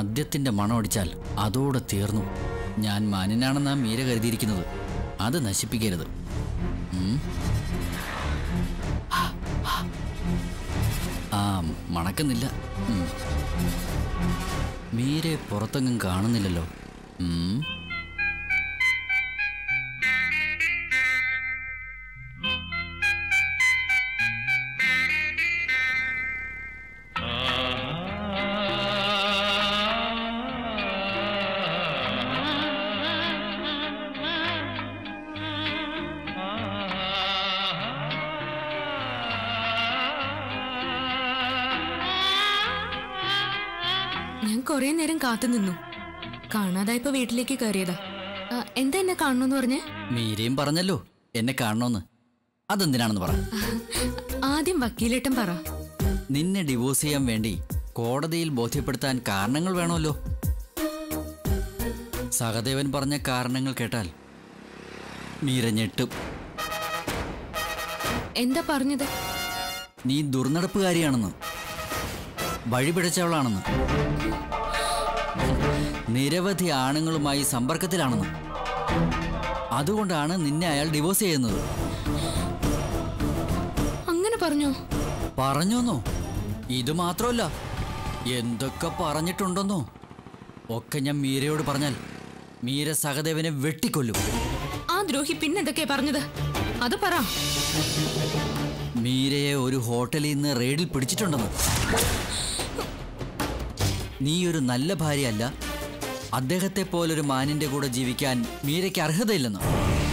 മദ്യത്തിന്റെ മണം അടിച്ചാൽ അതോടെ തീർന്നു ഞാൻ മാന്യനാണെന്നാ മീര കരുതിയിരിക്കുന്നത് അത് നശിപ്പിക്കരുത് ഉം. ആ മണക്കുന്നില്ല ഉം. മീരെ പുറത്തെങ്ങും കാണുന്നില്ലല്ലോ ഉം. ഞാൻ കുറെ നേരം കാത്തു നിന്നു കാണാതായപ്പോ വീട്ടിലേക്ക് കയറിയതാ ആ, എന്താ എന്നെ കാണണമെന്ന് പറഞ്ഞേ മീരയും പറഞ്ഞല്ലോ എന്നെ കാണണമെന്ന് അതെന്തിനാണെന്ന് പറ ആദ്യം വക്കീലേട്ടൻ പറ നിന്നെ ഡിവോഴ്സ് ചെയ്യാൻ വേണ്ടി കോടതിയിൽ ബോധ്യപ്പെടുത്താൻ കാരണങ്ങൾ വേണമല്ലോ സഹദേവൻ പറഞ്ഞ കാരണങ്ങൾ കേട്ടാൽ മീര ഞെട്ടും എന്താ പറഞ്ഞത് നീ ദുർനടപ്പുകാരിയാണെന്ന് വഴിപിഴച്ചവളാണെന്ന് നിരവധി ആണുങ്ങളുമായി സമ്പർക്കത്തിലാണെന്ന് അതുകൊണ്ടാണ് നിന്നെ അയാൾ ഡിവോഴ്സ് ചെയ്യുന്നത് അങ്ങനെ പറഞ്ഞോ പറഞ്ഞോന്നോ ഇത് മാത്രമല്ല എന്തൊക്കെ പറഞ്ഞിട്ടുണ്ടെന്നോ ഒക്കെ ഞാൻ മീരയോട് പറഞ്ഞാൽ മീര സഹദേവനെ വെട്ടിക്കൊല്ലും ആ ദ്രോഹി പിന്നെന്തൊക്കെയാ പറഞ്ഞത് അത് പറ മീരയെ ഒരു ഹോട്ടലിൽ നിന്ന് റെയ്ഡിൽ പിടിച്ചിട്ടുണ്ടെന്ന് നീ ഒരു നല്ല ഭാര്യയല്ല അദ്ദേഹത്തെ പോലൊരു മാനിന്റെ കൂടെ ജീവിക്കാൻ മീരയ്ക്ക് അർഹതയില്ലെന്ന്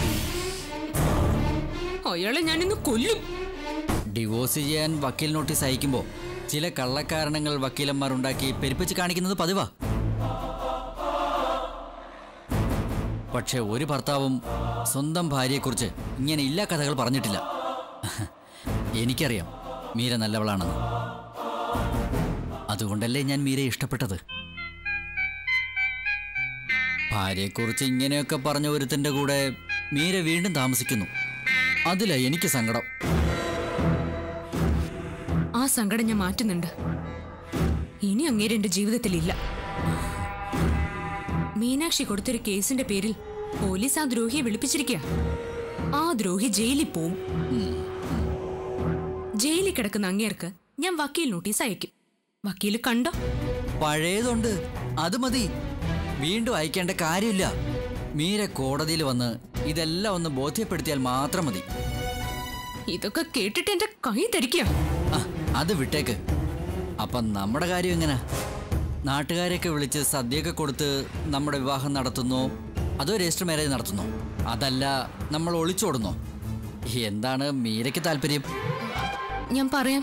അയാളെ ഞാനിന്ന് കൊല്ലും ഡിവോഴ്സ് ചെയ്യാൻ വക്കീൽ നോട്ടീസ് അയക്കുമ്പോൾ ചില കള്ളക്കാരണങ്ങൾ വക്കീലന്മാർ ഉണ്ടാക്കി പെരുപ്പിച്ച് കാണിക്കുന്നത് പതിവാ പക്ഷെ ഒരു ഭർത്താവും സ്വന്തം ഭാര്യയെക്കുറിച്ച് ഇങ്ങനെ ഇല്ലാ കഥകൾ പറഞ്ഞിട്ടില്ല എനിക്കറിയാം മീര നല്ലവളാണെന്ന് അതുകൊണ്ടല്ലേ ഞാൻ മീരയെ ഇഷ്ടപ്പെട്ടത് ഭാര്യയെക്കുറിച്ച് ഇങ്ങനെയൊക്കെ പറഞ്ഞ ഒരുത്തൻ്റെ കൂടെ മീര വീണ്ടും താമസിക്കുന്നു അതിലാ എനിക്ക് സങ്കടം ആ സങ്കടം ഞാൻ മാറ്റുന്നുണ്ട് ഇനി അങ്ങേര് എന്റെ ജീവിതത്തിലില്ല മീനാക്ഷി കൊടുത്തൊരു കേസിന്റെ പേരിൽ പോലീസ് ആ ദ്രോഹിയെ വിളിപ്പിച്ചിരിക്കുക ആ ദ്രോഹി ജയിലിൽ പോവും ജയിലിൽ കിടക്കുന്ന അങ്ങേർക്ക് ഞാൻ വക്കീൽ നോട്ടീസ് അയക്കും വക്കീൽ കണ്ടോ പഴയതുണ്ട് അത് മതി വീണ്ടും അയക്കേണ്ട കാര്യമില്ല മീര കോടതിയിൽ വന്ന് ഇതെല്ലാം ഒന്ന് ബോധ്യപ്പെടുത്തിയാൽ മാത്രം മതി ഇതൊക്കെ കേട്ടിട്ട് എന്റെ കൈ ധരിക്കുക ആ, അത് വിട്ടേക്ക് അപ്പം നമ്മുടെ കാര്യം എങ്ങനെ നാട്ടുകാരെയൊക്കെ വിളിച്ച് സദ്യയൊക്കെ കൊടുത്ത് നമ്മുടെ വിവാഹം നടത്തുന്നോ അതോ രജിസ്റ്റർ മാരേജ് നടത്തുന്നോ അതല്ല നമ്മൾ ഒളിച്ചോടുന്നോ എന്താണ് മീരയ്ക്ക് താല്പര്യം ഞാൻ പറയാം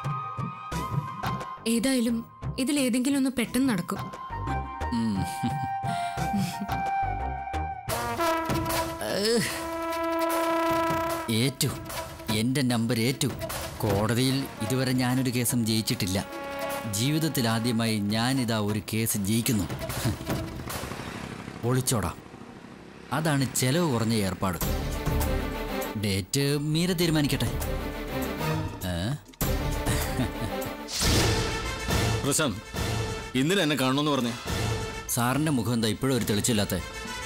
ഏതായാലും ഇതിലേതെങ്കിലും ഒന്ന് പെട്ടെന്ന് നടക്കും ഉം. ഏഹ്. ഏറ്റു എന്റെ നമ്പർ ഏറ്റു കോടതിയിൽ ഇതുവരെ ഞാനൊരു കേസും ജയിച്ചിട്ടില്ല ജീവിതത്തിൽ ആദ്യമായി ഞാനിതാ ഒരു കേസ് ജയിക്കുന്നു ഒളിച്ചോടാം അതാണ് ചെലവ് കുറഞ്ഞ ഏർപ്പാട് ഡേറ്റ് മീര തീരുമാനിക്കട്ടെ ഏ? പ്രശാന്ത് ഇന്നലെ എന്നെ കാണണമെന്ന് പറഞ്ഞേ സാറിന്റെ മുഖം എന്താ ഇപ്പോഴും ഒരു തെളിച്ചില്ലാത്ത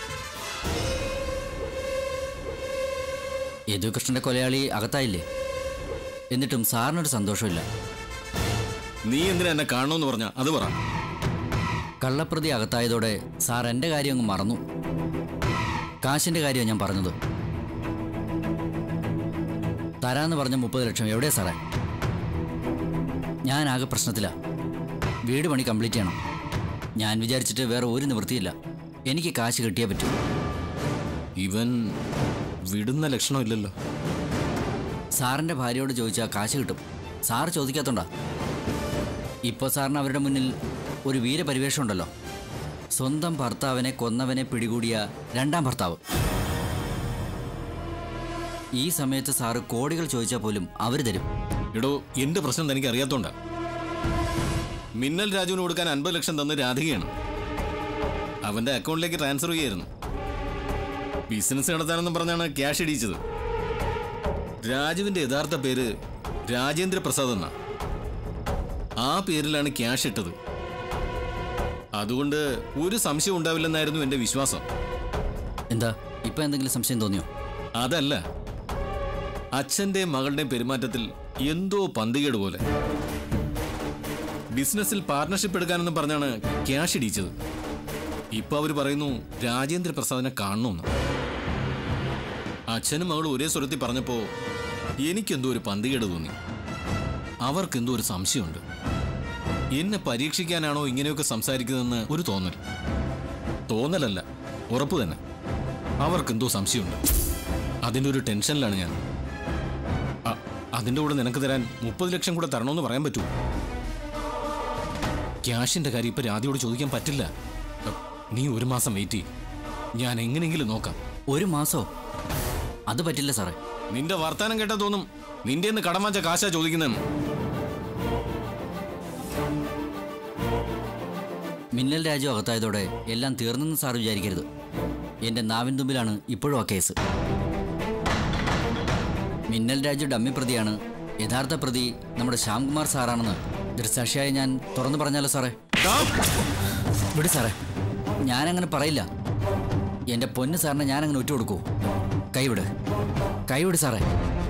യദുകൃഷ്ണന്റെ കൊലയാളി അകത്തായില്ലേ എന്നിട്ടും സാറിനൊരു സന്തോഷമില്ല നീ എന്തിനാ എന്നെ കാണണമെന്ന് പറഞ്ഞ അത് പറ കള്ളപ്രതി അകത്തായതോടെ സാർ എൻ്റെ കാര്യം അങ്ങ് മറന്നു കാശിന്റെ കാര്യമാണ് ഞാൻ പറഞ്ഞത് തരാന്ന് പറഞ്ഞ മുപ്പത് ലക്ഷം എവിടെയാ സാറേ ഞാൻ ആകെ പ്രശ്നത്തിലാ വീട് പണി കംപ്ലീറ്റ് ചെയ്യണം ഞാൻ വിചാരിച്ചിട്ട് വേറെ ഒരു നിവൃത്തിയില്ല എനിക്ക് കാശ് കിട്ടിയേ പറ്റൂ ഇവൻ വിടുന്ന ലക്ഷണമില്ലല്ലോ സാറിന്റെ ഭാര്യയോട് ചോദിച്ചാൽ കാശ് കിട്ടും സാർ ചോദിക്കാത്തോണ്ടാ ഇപ്പോൾ സാറിന് അവരുടെ മുന്നിൽ ഒരു വീരപരിവേഷം ഉണ്ടല്ലോ സ്വന്തം ഭർത്താവിനെ കൊന്നവനെ പിടികൂടിയ രണ്ടാം ഭർത്താവ് ഈ സമയത്ത് സാറ് കോടികൾ ചോദിച്ചാൽ പോലും അവർ തരും എടോ എന്റെ പ്രശ്നം തനിക്ക് അറിയാത്തോണ്ടാ മിന്നൽ രാജുവിന് കൊടുക്കാൻ അൻപത് ലക്ഷം തന്ന് രാധികയാണ് അവന്റെ അക്കൗണ്ടിലേക്ക് ട്രാൻസ്ഫർ ചെയ്യായിരുന്നു ബിസിനസ് നടത്താനെന്നും പറഞ്ഞാണ് ക്യാഷ് ഇടിച്ചത് രാജുവിന്റെ യഥാർത്ഥ പേര് രാജേന്ദ്ര പ്രസാദ് എന്നാ ആ പേരിലാണ് ക്യാഷ് ഇട്ടത് അതുകൊണ്ട് ഒരു സംശയം ഉണ്ടാവില്ലെന്നായിരുന്നു എന്റെ വിശ്വാസം എന്താ ഇപ്പൊ എന്തെങ്കിലും സംശയം തോന്നിയോ അതല്ല അച്ഛന്റെയും മകളുടെയും പെരുമാറ്റത്തിൽ എന്തോ പന്തികേട് പോലെ ബിസിനസ്സിൽ പാർട്ണർഷിപ്പ് എടുക്കാനെന്ന് പറഞ്ഞാണ് ക്യാഷ് ഇടിച്ചത് ഇപ്പൊ അവർ പറയുന്നു രാജേന്ദ്ര പ്രസാദിനെ കാണണമെന്ന് അച്ഛനും മകളും ഒരേ സ്വരത്തിൽ പറഞ്ഞപ്പോ എനിക്കെന്തോ ഒരു പന്തികേട് തോന്നി അവർക്കെന്തോ ഒരു സംശയമുണ്ട് എന്നെ പരീക്ഷിക്കാനാണോ ഇങ്ങനെയൊക്കെ സംസാരിക്കുന്നതെന്ന് ഒരു തോന്നൽ തോന്നലല്ല ഉറപ്പ് തന്നെ അവർക്കെന്തോ സംശയമുണ്ട് അതിൻ്റെ ഒരു ടെൻഷനിലാണ് ഞാൻ അ- അതിൻ്റെ കൂടെ നിനക്ക് തരാൻ മുപ്പത് ലക്ഷം കൂടെ തരണമെന്ന് പറയാൻ പറ്റൂ ക്യാഷിന്റെ കാര്യം ഇപ്പൊ രാധിയോട് ചോദിക്കാൻ പറ്റില്ല അ, നീ ഒരു മാസം വെയിറ്റ് ചെയ്യ് ഞാൻ എങ്ങനെയെങ്കിലും നോക്കാം ഒരു മാസോ അത് പറ്റില്ല സാറേ നിന്റെ വർത്താനം കേട്ടാ തോന്നും നിന്റെ നിന്ന് കടം വാങ്ങിച്ച കാശാ ചോദിക്കുന്നതെന്ന് മിന്നൽ രാജു അകത്തായതോടെ എല്ലാം തീർന്നെന്ന് സാർ വിചാരിക്കരുത് എൻ്റെ നാവിൻ തുമ്പിലാണ് ഇപ്പോഴും ആ കേസ് മിന്നൽ രാജു ഡമ്മി പ്രതിയാണ് യഥാർത്ഥ പ്രതി നമ്മുടെ ശ്യാംകുമാർ സാറാണെന്ന് ദൃസാക്ഷിയായ ഞാൻ തുറന്നു പറഞ്ഞാലോ സാറേ വിട് സാറേ ഞാനങ്ങനെ പറയില്ല എൻ്റെ പൊന്ന് സാറിനെ ഞാനങ്ങനെ ഒറ്റ കൊടുക്കൂ കൈവിട് കൈവിട് സാറേ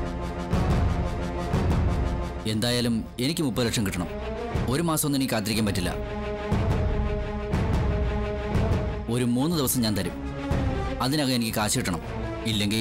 എന്തായാലും എനിക്ക് മുപ്പത് ലക്ഷം കിട്ടണം ഒരു മാസമൊന്നും എനിക്ക് കാത്തിരിക്കാൻ പറ്റില്ല ഒരു മൂന്ന് ദിവസം ഞാൻ തരും അതിനകം എനിക്ക് കാശ് കിട്ടണം ഇല്ലെങ്കിൽ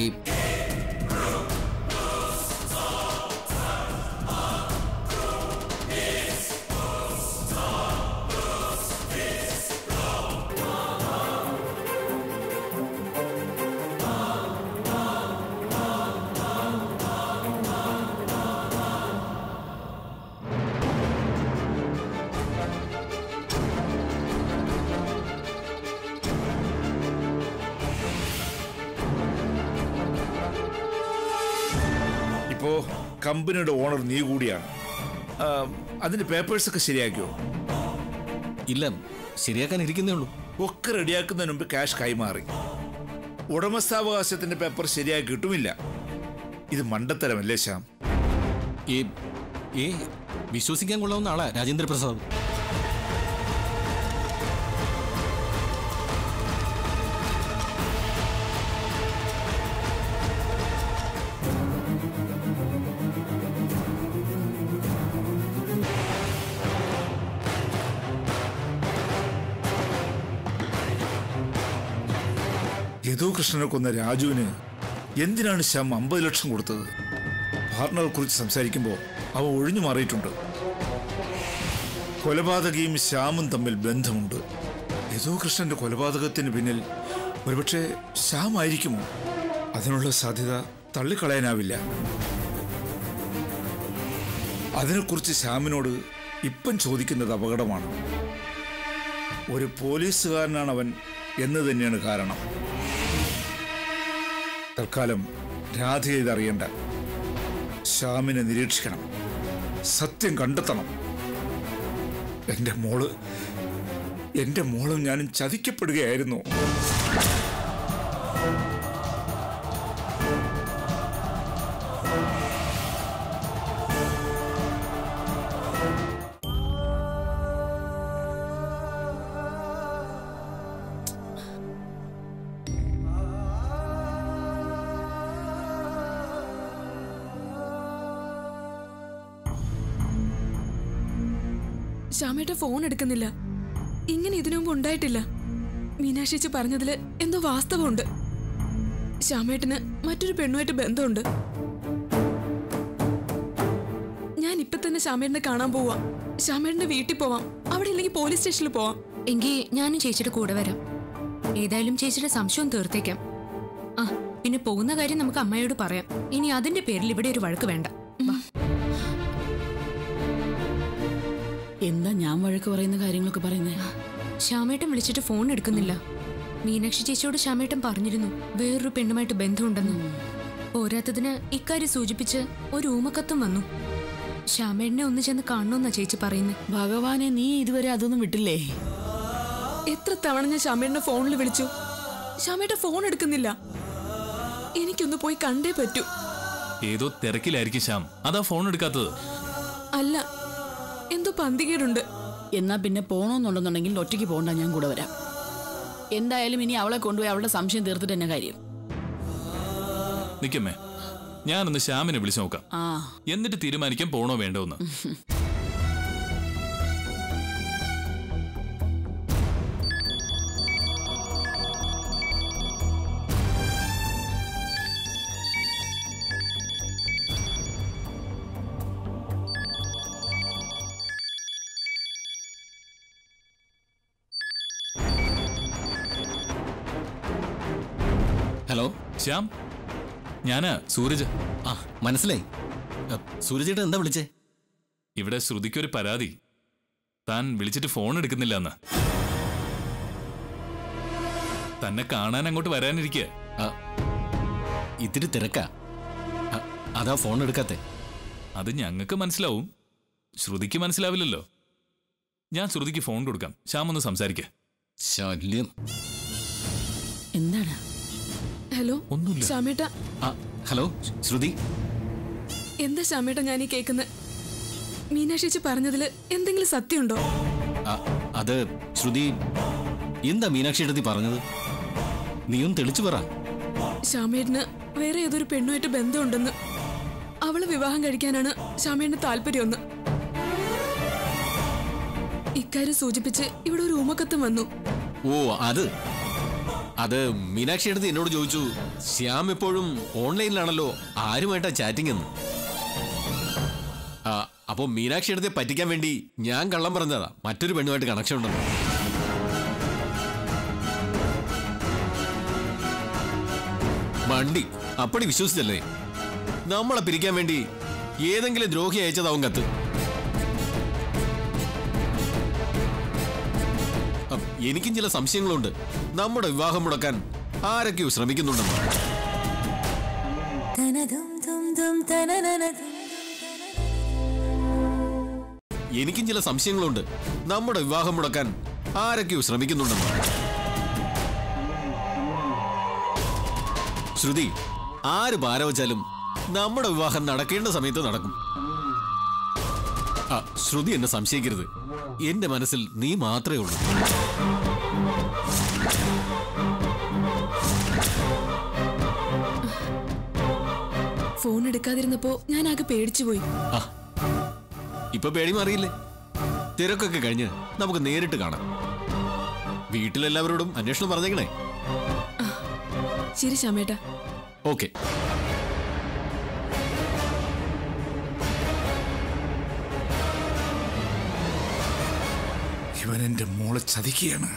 ഇപ്പോ കമ്പനിയുടെ ഓണർ നീ കൂടിയാണ് ആ, അതിന്റെ പേപ്പേഴ്സ് ഒക്കെ ശരിയാക്കിയോ ഇല്ല ശരിയാക്കാൻ ഇരിക്കുന്നേ ഉള്ളൂ ഒക്കെ റെഡിയാക്കുന്നതിന് മുമ്പ് ക്യാഷ് കൈമാറി ഉടമസ്ഥാവകാശത്തിന്റെ പേപ്പർ ശരിയാക്കി കിട്ടുമില്ല ഇത് മണ്ടത്തരമല്ലേ ശ്യാം ഏ ഏ വിശ്വസിക്കാൻ കൊള്ളാവുന്ന ആളാ രാജേന്ദ്ര പ്രസാദ് യദു കൃഷ്ണനെ കൊന്ന രാജുവിന് എന്തിനാണ് ശ്യാം അമ്പത് ലക്ഷം കൊടുത്തത് പാർട്ണറെ കുറിച്ച് സംസാരിക്കുമ്പോൾ അവ ഒഴിഞ്ഞു മാറിയിട്ടുണ്ട് കൊലപാതകയും ശ്യാമും തമ്മിൽ ബന്ധമുണ്ട് യദു കൃഷ്ണന്റെ കൊലപാതകത്തിന് പിന്നിൽ ഒരുപക്ഷെ ശ്യാം ആയിരിക്കുമോ അതിനുള്ള സാധ്യത തള്ളിക്കളയാനാവില്ല അതിനെക്കുറിച്ച് ശ്യാമിനോട് ഇപ്പം ചോദിക്കുന്നത് അപകടമാണ് ഒരു പോലീസുകാരനാണ് അവൻ എന്ന് തന്നെയാണ് കാരണം തൽക്കാലം രാധ ഇതറിയണ്ട ശ്യാമിനെ നിരീക്ഷിക്കണം സത്യം കണ്ടെത്തണം എന്റെ മോള് എന്റെ മോളും ഞാനും ചതിക്കപ്പെടുകയായിരുന്നു ശ്യാമേട്ട ഫോൺ എടുക്കുന്നില്ല ഇങ്ങനെ ഇതിനു മുമ്പ് ഉണ്ടായിട്ടില്ല മീനാക്ഷിച്ച് പറഞ്ഞതില് എന്തോ വാസ്തവമുണ്ട് ശ്യാമേട്ടന് മറ്റൊരു പെണ്ണുമായിട്ട് ബന്ധമുണ്ട് ഞാൻ ഇപ്പൊ തന്നെ ശ്യാമേട്ടനെ കാണാൻ പോവാ ശ്യാമേട്ടന്റെ വീട്ടിൽ പോവാം അവിടെ ഇല്ലെങ്കിൽ പോലീസ് സ്റ്റേഷനിൽ പോവാം എങ്കിൽ ഞാനും ചേച്ചിയുടെ കൂടെ വരാം ഏതായാലും ചേച്ചിയുടെ സംശയം തീർത്തേക്കാം ആ പിന്നെ പോകുന്ന കാര്യം നമുക്ക് അമ്മയോട് പറയാം ഇനി അതിന്റെ പേരിൽ ഇവിടെ ഒരു വഴക്ക് വേണ്ട വാ. എന്താ ഞാൻ വഴക്ക് പറയുന്ന കാര്യങ്ങളൊക്കെ പറയുന്നേ ശ്യാമേട്ടൻ വിളിച്ചിട്ട് ഫോൺ എടുക്കുന്നില്ല മീനാക്ഷി ചേച്ചിയോട് ശ്യാമേട്ടൻ പറഞ്ഞിരുന്നു വേറൊരു പെണ്ണുമായിട്ട് ബന്ധമുണ്ടെന്ന് പോരാത്തതിന് ഇക്കാര്യം സൂചിപ്പിച്ച് ഒരു ഊമക്കത്തും വന്നു ശ്യാമേട്ടനെ ഒന്ന് ചെന്ന് കാണണമെന്നാ ചേച്ചി പറയുന്നത് ഭഗവാനെ നീ ഇതുവരെ അതൊന്നും വിട്ടില്ലേ എത്ര തവണ ഞാൻ ശ്യാമേട്ടനെ ഫോണിൽ വിളിച്ചു ശ്യാമേട്ട ഫോൺ എടുക്കുന്നില്ല എനിക്കൊന്ന് പോയി കണ്ടേ പറ്റൂ ഏതോ തിരക്കിലായിരിക്കും ശ്യാം അതാ ഫോൺ എടുക്കാത്തത് അല്ല എന്തോ പന്തികേടുണ്ട് എന്നാ പിന്നെ പോണോന്നുണ്ടെന്നുണ്ടെങ്കിൽ ഒറ്റയ്ക്ക് പോകണ്ട ഞാൻ കൂടെ വരാം എന്തായാലും ഇനി അവളെ കൊണ്ടുപോയി അവളുടെ സംശയം തീർത്തിട്ട് തന്നെ കാര്യം നിക്കമ്മേ ഞാനൊന്ന് ശ്യാമിനെ വിളിച്ചു നോക്കാം ആ എന്നിട്ട് തീരുമാനിക്കാൻ പോണോ വേണ്ടോ എന്ന് ഹലോ ശ്യാം ഞാനാ സൂരജ് ആ മനസ്സിലായി അ, സൂരജേട്ടൻ എന്താ വിളിച്ചേ ഇവിടെ ശ്രുതിക്കൊരു പരാതി താൻ വിളിച്ചിട്ട് ഫോൺ എടുക്കുന്നില്ല എന്ന് തന്നെ കാണാൻ അങ്ങോട്ട് വരാനിരിക്കുക ആ, ഇത്തിരി തിരക്കാ അ, അതാ ഫോൺ എടുക്കാത്തെ അത് ഞങ്ങൾക്ക് മനസ്സിലാവും ശ്രുതിക്ക് മനസ്സിലാവില്ലല്ലോ ഞാൻ ശ്രുതിക്ക് ഫോൺ കൊടുക്കാം ശ്യാം ഒന്ന് സംസാരിക്ക ശല്യം എന്താണ് ഹലോ ഒന്നുമില്ല. ശ്യാമേട്ട ആ ഹലോ ശ്രുതി എന്താ ശ്യാമേട്ട ഞാൻ ഈ കേൾക്കുന്നത് മീനാക്ഷിച്ച് പറഞ്ഞതില് എന്തെങ്കിലും സത്യമുണ്ടോ ആ, അത് ശ്രുതി എന്താ മീനാക്ഷി എടുത്തി പറഞ്ഞത് നീയും തെളിച്ചു പറ ശ്യാമേട്ടന് വേറെ ഏതൊരു പെണ്ണുമായിട്ട് ബന്ധമുണ്ടെന്ന് അവളെ വിവാഹം കഴിക്കാനാണ് ശ്യാമേട്ടന് താല്പര്യമൊന്ന് ഇക്കാര്യം സൂചിപ്പിച്ച് ഇവിടെ ഒരു ഊമക്കത്തും വന്നു ഓ അത് അത് മീനാക്ഷി എടുത്ത് എന്നോട് ചോദിച്ചു ശ്യാം എപ്പോഴും ഓൺലൈനിലാണല്ലോ ആരുമായിട്ടാ ചാറ്റിംഗ് എന്ന് ആ, അപ്പോ മീനാക്ഷി എടുത്തെ പറ്റിക്കാൻ വേണ്ടി ഞാൻ കള്ളം പറഞ്ഞതാ മറ്റൊരു പെണ്ണുമായിട്ട് കണക്ഷൻ ഉണ്ടെന്ന് മണ്ടി അപ്പടി വിശ്വസിച്ചല്ലേ നമ്മളെ പിരിക്കാൻ വേണ്ടി ഏതെങ്കിലും ദ്രോഹി അയച്ചതാവും കത്ത് അപ്പ് എനിക്കും ചില സംശയങ്ങളുണ്ട് നമ്മുടെ വിവാഹം മുടക്കാൻ ആരൊക്കെയോ ശ്രമിക്കുന്നുണ്ടെന്ന് എനിക്കും ചില സംശയങ്ങളുണ്ട് നമ്മുടെ വിവാഹം മുടക്കാൻ ആരൊക്കെയോ ശ്രമിക്കുന്നുണ്ടെന്ന് ശ്രുതി ആര് പാര വച്ചാലും നമ്മുടെ വിവാഹം നടക്കേണ്ട സമയത്ത് നടക്കും ആ ശ്രുതി എന്നെ സംശയിക്കരുത് എന്റെ മനസ്സിൽ നീ മാത്രമേ ഉള്ളൂ ഫോൺ എടുക്കാതിരുന്നപ്പോ ഞാൻ ആകെ പേടിച്ചു പോയി ആ ഇപ്പൊ പേടി മാറിയില്ലേ തിരക്കൊക്കെ കഴിഞ്ഞ് നമുക്ക് നേരിട്ട് കാണാം വീട്ടിലെല്ലാവരോടും അന്വേഷണം പറഞ്ഞേക്കണേ ശരി ശ്യാമേട്ട ഓക്കെ ഇവൻ എന്റെ മോളെ ചതിക്കുകയാണ്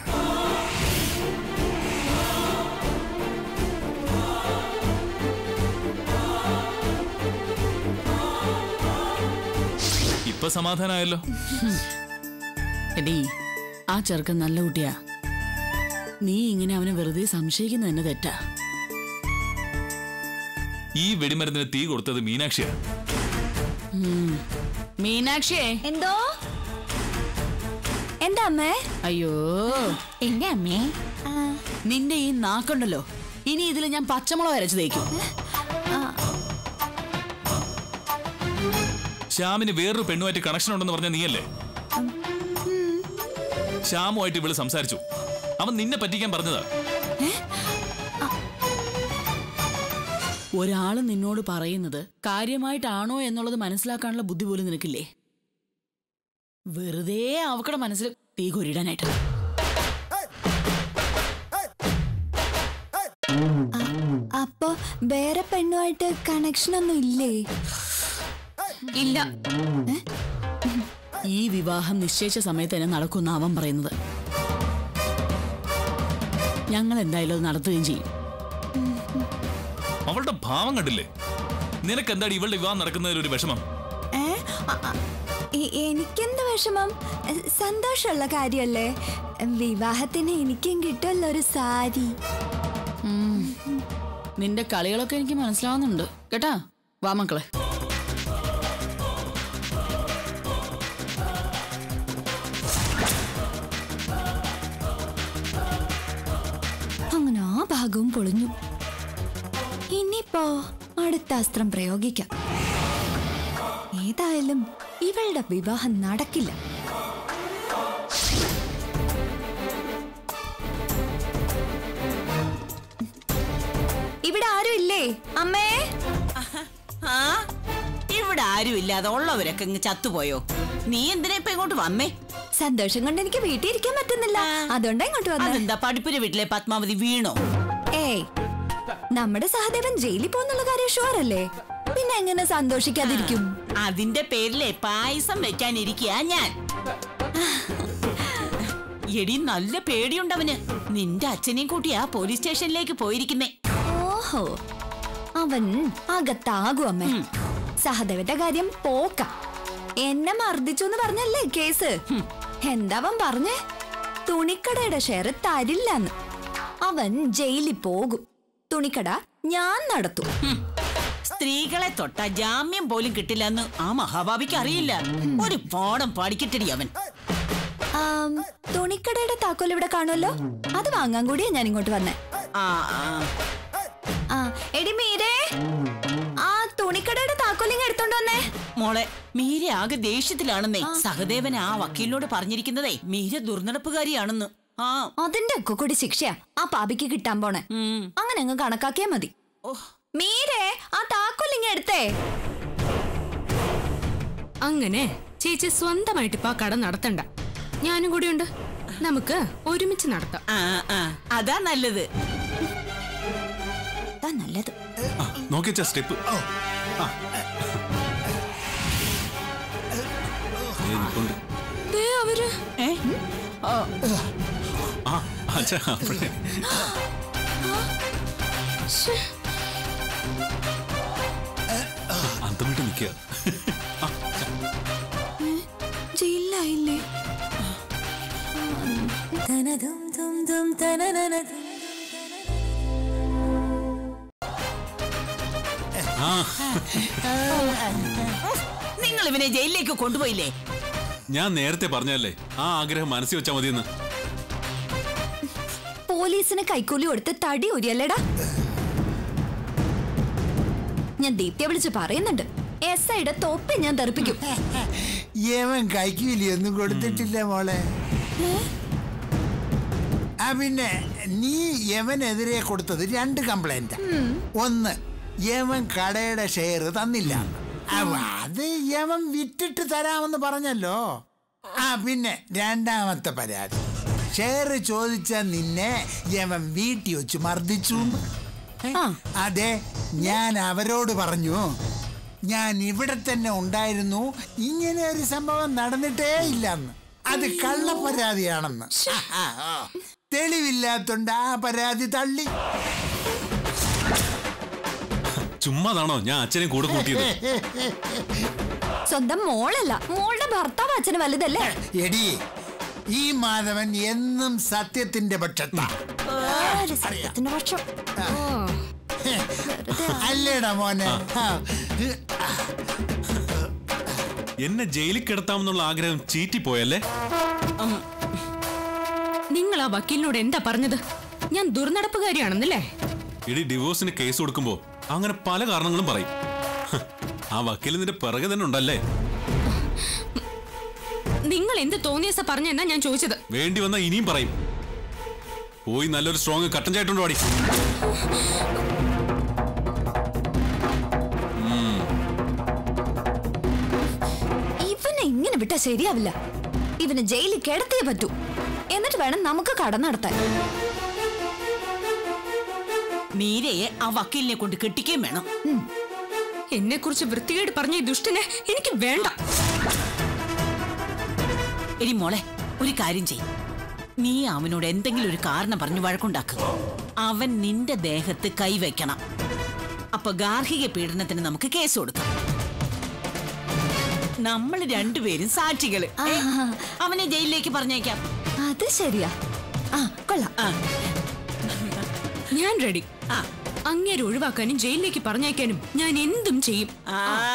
ഇപ്പൊ സമാധാനമായല്ലോ എടീ ആ ചെറുക്കൻ നല്ല കുട്ടിയാ നീ ഇങ്ങനെ അവനെ വെറുതെ സംശയിക്കുന്നത് തന്നെ തെറ്റാ ഈ വെടിമരുന്നിന് തീ കൊടുത്തത് മീനാക്ഷിയാ മീനാക്ഷിയെ എന്തോ എന്താ അമ്മേ അയ്യോ എന്റെ അമ്മേ നിന്റെ ഈ നാക്കുണ്ടല്ലോ ഇനി ഇതിൽ ഞാൻ പച്ചമുളക് അരച്ചു തേക്കും ശ്യാമിന് വേറൊരു പെണ്ണുമായിട്ട് കണക്ഷൻ ഉണ്ടെന്ന് പറഞ്ഞ നീയല്ലേ ശ്യാമുമായിട്ട് ഇവള് സംസാരിച്ചു അവൻ നിന്നെ പറ്റിക്കാൻ പറഞ്ഞതാ ഒരാള് നിന്നോട് പറയുന്നത് കാര്യമായിട്ടാണോ എന്നുള്ളത് മനസ്സിലാക്കാനുള്ള ബുദ്ധി പോലും നിനക്കില്ലേ വെറുതെ അവക്കടെ മനസ്സിൽ തീ കൊരിടാനായിട്ട് അപ്പൊ വേറെ പെണ്ണുമായിട്ട് കണക്ഷൻ ഒന്നും ഇല്ലേ ഇല്ല ഈ വിവാഹം നിശ്ചയിച്ച സമയത്ത് തന്നെ നടക്കുന്ന അവൻ പറയുന്നത് ഞങ്ങൾ എന്തായാലും അത് നടത്തുകയും ചെയ്യും അവളുടെ ഭാവം കണ്ടില്ലേ നിനക്ക് എന്താണ് ഇവളുടെ വിവാഹം നടക്കുന്നതിൽ ഒരു വിഷമം ഏ അ- അ- എ- എനിക്കെന്ത് വിഷമം എ, സന്തോഷമുള്ള കാര്യല്ലേ വിവാഹത്തിന് എനിക്കും കിട്ടുമല്ലോ ഒരു സാരി നിന്റെ കളികളൊക്കെ എനിക്ക് മനസ്സിലാവുന്നുണ്ട് കേട്ടാ വാ മക്കളെ അങ്ങനെ ആ ഭാഗവും പൊളിഞ്ഞു ഇനിയിപ്പോ അടുത്ത അസ്ത്രം പ്രയോഗിക്കാം ഏതായാലും ഇവളുടെ വിവാഹം നടക്കില്ല ഇവിടെ ആരും ഇല്ലേ അമ്മേ ആ ഇവിടെ ആരും ഇല്ലാതെ ഉള്ളവരൊക്കെ ഇങ്ങ് ചത്തുപോയോ നീ എന്തിനാ ഇപ്പൊ ഇങ്ങോട്ട് വന്നേ സന്തോഷം കൊണ്ട് എനിക്ക് വീട്ടിൽ ഇരിക്കാൻ പറ്റുന്നില്ല അതുകൊണ്ടാ ഇങ്ങോട്ട് വന്നത് അതെന്താ പഠിപ്പുര വീട്ടിലെ പത്മാവതി വീണോ ഏയ് നമ്മുടെ സഹദേവൻ ജയിലിൽ പോകുന്നുള്ള കാര്യം ഷുവർ അല്ലേ പിന്നെ എങ്ങനെ സന്തോഷിക്കാതിരിക്കും അതിന്റെ പേരിലെ പായസം വെക്കാനിരിക്കുക ഞാൻ എടി നല്ല പേടിയുണ്ടവന് നിന്റെ അച്ഛനെയും കൂട്ടിയാ പോലീസ് സ്റ്റേഷനിലേക്ക് പോയിരിക്കുന്നേ ഓഹോ അവൻ അകത്താകും അമ്മ സഹദേവന്റെ കാര്യം പോക്ക എന്നെ മർദ്ദിച്ചു എന്ന് പറഞ്ഞല്ലേ കേസ് എന്താ അവൻ പറഞ്ഞേ തുണിക്കടയുടെ ഷെയർ തരില്ലെന്ന് അവൻ ജയിലിൽ പോകും തുണിക്കട ഞാൻ നടത്തും സ്ത്രീകളെ തൊട്ട ജാമ്യം പോലും കിട്ടില്ലെന്ന് ആ മഹാഭാവിക്ക് അറിയില്ല ഒരു പാഠം പാടിക്കിട്ടടി അവൻ ആം, തുണിക്കടയുടെ താക്കോൽ ഇവിടെ കാണുമല്ലോ അത് വാങ്ങാൻ കൂടിയാ ഞാൻ ഇങ്ങോട്ട് വന്നേ ആ ആ. ആ എടി മീരേ ആ തുണിക്കടയുടെ താക്കോലിങ് എടുത്തോണ്ട് വന്നേ മോളെ മീര ആകെ ദേഷ്യത്തിലാണെന്നേ സഹദേവൻ ആ വക്കീലിനോട് പറഞ്ഞിരിക്കുന്നതേ മീര ദുർനടപ്പുകാരിയാണെന്ന് ആ അതിന്റെ ഒക്കെ കൂടി ശിക്ഷയാ ആ പാപിക്ക് കിട്ടാൻ പോണേ ഉം. അങ്ങനെ അങ്ങ് കണക്കാക്കിയാ മതി ഓ, മീരേ ആ താക്കോലിങ് എടുത്തേ അങ്ങനെ ചേച്ചി സ്വന്തമായിട്ട് ഇപ്പൊ ആ കട നടത്തണ്ട ഞാനും കൂടിയുണ്ട് നമുക്ക് ഒരുമിച്ച് നടത്താം ആ ആ അതാ നല്ലത് അതാ നല്ലത് നോക്കിച്ച സ്റ്റെപ്പ് ദേ അവര് ഏ ഓ, ആ അച്ഛാ അപ്പഴേ ശ്ശേ. അന്തം വിട്ട് നിൽക്കുക ജയിലിലായില്ലേ നിങ്ങൾ ഇവനെ ജയിലിലേക്ക് കൊണ്ടുപോയില്ലേ ഞാൻ നേരത്തെ പറഞ്ഞല്ലേ ആ ആഗ്രഹം മനസ്സിൽ വെച്ചാൽ മതിയെന്ന് പോലീസിന് കൈക്കൂലി കൊടുത്ത് തടി ഉരിയല്ലേടാ ഞാൻ ദീപ്തിയെ വിളിച്ച് പറയുന്നുണ്ട് എസ് ഐയുടെ തൊപ്പി ഞാൻ തെറിപ്പിക്കും യവൻ കൈക്കൂലിയൊന്നും കൊടുത്തിട്ടില്ല മോളെ ആ പിന്നെ നീ യവനെതിരെ കൊടുത്തത് രണ്ട് കംപ്ലൈന്റ് ഒന്ന് യവൻ കടയുടെ ഷെയർ തന്നില്ല അവ, അത് യവൻ വിറ്റിട്ട് തരാമെന്ന് പറഞ്ഞല്ലോ ആ പിന്നെ രണ്ടാമത്തെ പരാതി ഷെയർ ചോദിച്ച നിന്നെ യവൻ വീട്ടിൽ വെച്ച് മർദ്ദിച്ചു ഏ? അതെ ഞാൻ അവരോട് പറഞ്ഞു ഞാൻ ഇവിടെ തന്നെ ഉണ്ടായിരുന്നു ഇങ്ങനെ ഒരു സംഭവം നടന്നിട്ടേ ഇല്ലെന്ന് അത് കള്ളപ്പരാതിയാണെന്ന് ആ, ആ, ആ. തെളിവില്ലാത്തോണ്ട് ആ പരാതി തള്ളി ചുമ്മാതാണോ ഞാൻ അച്ഛനെ കൂടെ കൂട്ടിയത് സ്വന്തം മോളല്ല മോളുടെ ഭർത്താവ് അച്ഛന് വലുതല്ലേ എടി ഈ മാധവൻ എന്നും സത്യത്തിന്റെ പക്ഷത്താ ആര് സത്യത്തിന്റെ പക്ഷം അല്ലേടാ മോനെ ആ. എന്നെ ജയിലിൽ കിടത്താമെന്നുള്ള ആഗ്രഹം ചീറ്റിപ്പോയല്ലേ നിങ്ങൾ ആ വക്കീലിനോട് എന്താ പറഞ്ഞത് ഞാൻ ദുർനടപ്പുകാരിയാണെന്നല്ലേ ഇടി ഡിവോഴ്സിന് കേസ് കൊടുക്കുമ്പോ അങ്ങനെ പല കാരണങ്ങളും പറയും ഹ്, ആ വക്കീൽ നിന്റെ പിറകെ തന്നെ ഉണ്ടല്ലേ നിങ്ങൾ എന്ത് തോന്നിയസ പറഞ്ഞെന്നാ ഞാൻ ചോദിച്ചത് വേണ്ടി വന്നാ ഇനിയും പറയും പോയി നല്ലൊരു സ്ട്രോങ് കട്ടൻ ചായട്ടുണ്ട് പാടി ഇവനെ ഇങ്ങനെ വിട്ടാ ശരിയാവില്ല ഇവന് ജയിലിൽ കിടത്തിയേ പറ്റൂ എന്നിട്ട് വേണം നമുക്ക് കട നടത്താൻ മീരയെ ആ വക്കീലിനെ കൊണ്ട് കെട്ടിക്കുകയും വേണം എന്നെ കുറിച്ച് വൃത്തികേട് പറഞ്ഞ ഈ ദുഷ്ടനെ എനിക്ക് വേണ്ട എടി മോളെ ഒരു കാര്യം ചെയ് നീ അവനോട് എന്തെങ്കിലും ഒരു കാരണം പറഞ്ഞ് വഴക്കുണ്ടാക്കുക അവൻ നിന്റെ ദേഹത്ത് കൈവയ്ക്കണം അപ്പൊ ഗാർഹിക പീഡനത്തിന് നമുക്ക് കേസ് കൊടുക്കാം നമ്മൾ രണ്ടുപേരും സാക്ഷികള് ഏ, അവനെ ജയിലിലേക്ക് പറഞ്ഞേക്കാം അത് ശരിയാ ആ കൊള്ളാം ആ, ഞാൻ റെഡി ആ, അങ്ങേരെ ഒഴിവാക്കാനും ജയിലിലേക്ക് പറഞ്ഞയക്കാനും ഞാൻ എന്തും ചെയ്യും ആ.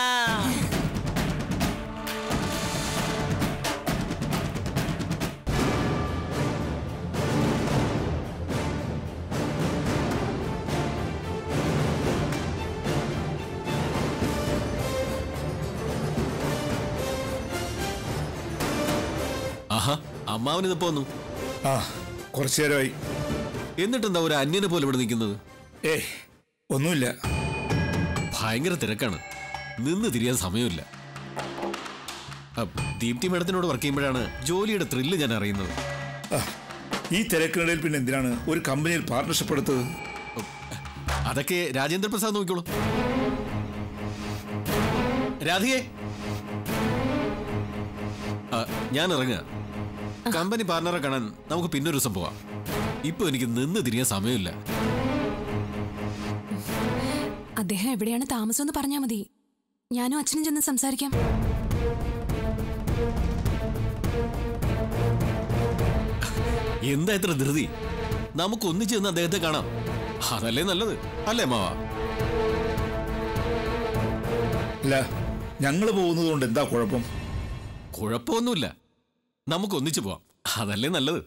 ആഹാ അമ്മാവനിത് പോന്നു ആ കുറച്ചു നേരമായി എന്നിട്ടെന്താ ഒരു അന്യനെ പോലെ ഇവിടെ നിൽക്കുന്നത് ഏ ഒന്നുമില്ല ഭയങ്കര തിരക്കാണ് നിന്ന് തിരിയാൻ സമയമില്ല അപ്പ് ദീപ്തി മേഡത്തിനോട് വർക്ക് ചെയ്യുമ്പോഴാണ് ജോലിയുടെ ത്രില്ല് ഞാൻ അറിയുന്നത് ആ, ഈ തിരക്കിനിടയിൽ പിന്നെ എന്തിനാണ് ഒരു കമ്പനിയിൽ പാർട്ണർഷിപ്പ് എടുത്തത് അതൊക്കെ രാജേന്ദ്ര പ്രസാദ് നോക്കിക്കോളൂ രാധികേ ആ, ഞാൻ ഇറങ്ങുക കമ്പനി പാർട്ണറെ കാണാൻ നമുക്ക് പിന്നൊരു ദിവസം പോവാം ഇപ്പൊ എനിക്ക് നിന്ന് തിരിയാൻ സമയമില്ല അദ്ദേഹം എവിടെയാണ് താമസം എന്ന് പറഞ്ഞാൽ മതി ഞാനും അച്ഛനും ചെന്ന് സംസാരിക്കാം എന്താ ഇത്ര ധൃതി നമുക്ക് ഒന്നിച്ച് ചെന്ന് അദ്ദേഹത്തെ കാണാം അതല്ലേ നല്ലത് അല്ലേ മാവാ അല്ല ഞങ്ങൾ പോകുന്നത് കൊണ്ട് എന്താ കുഴപ്പം കുഴപ്പമൊന്നുമില്ല നമുക്ക് ഒന്നിച്ചു പോവാം അതല്ലേ നല്ലത്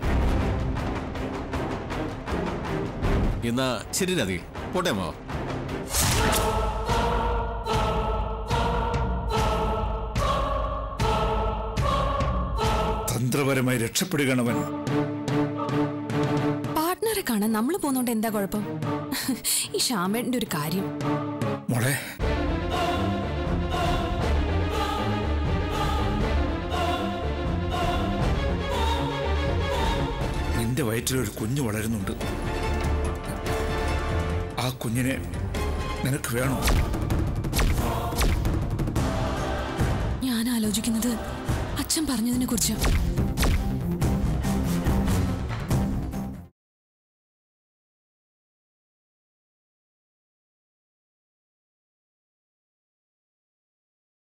എന്നാ ശരി രാധികെ പോട്ടെ മാവാ തന്ത്രപരമായി രക്ഷപ്പെടുകയാണ് അവൻ പാർട്ട്ണറെ കാണാൻ നമ്മൾ പോകുന്നോണ്ട് എന്താ കുഴപ്പം ഈ ശ്യാമേട്ടന്റെ ഒരു കാര്യം മോളെ നിന്റെ വയറ്റിൽ ഒരു കുഞ്ഞ് വളരുന്നുണ്ട് ആ കുഞ്ഞിനെ നിനക്ക് വേണോ ഞാൻ ആലോചിക്കുന്നത് അച്ഛൻ പറഞ്ഞതിനെ കുറിച്ച്